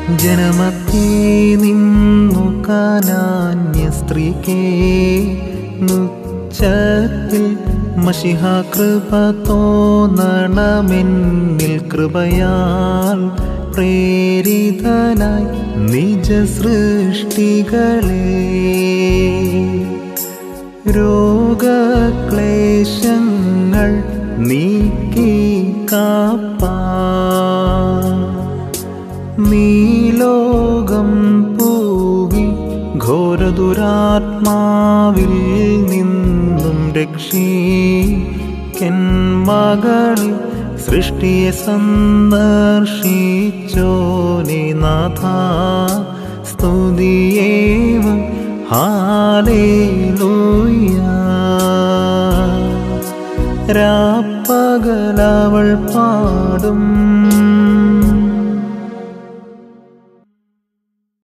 ജനമത്തേ നിന്നു കാനാന്യ സ്ത്രീക്കേ നുച്ചത്തിൽ മഷിഹ കൃപ തോന്നണമെന്നിൽ കൃപയാൽ പ്രേരിതനായി നിജ സൃഷ്ടികളെ രോഗക്ലേശങ്ങൾ നീക്കി കാപ്പാ നീലോകം പൂവി ഘോരദുരാത്മാവിൽ നിന്നും രക്ഷീക്കൻ മകളെ സൃഷ്ടിയെ സന്ദർശിച്ചോനെ നാഥ സ്തുതിയേവം ഹാലേലൂയ രാപ്പകലവൾ പാടും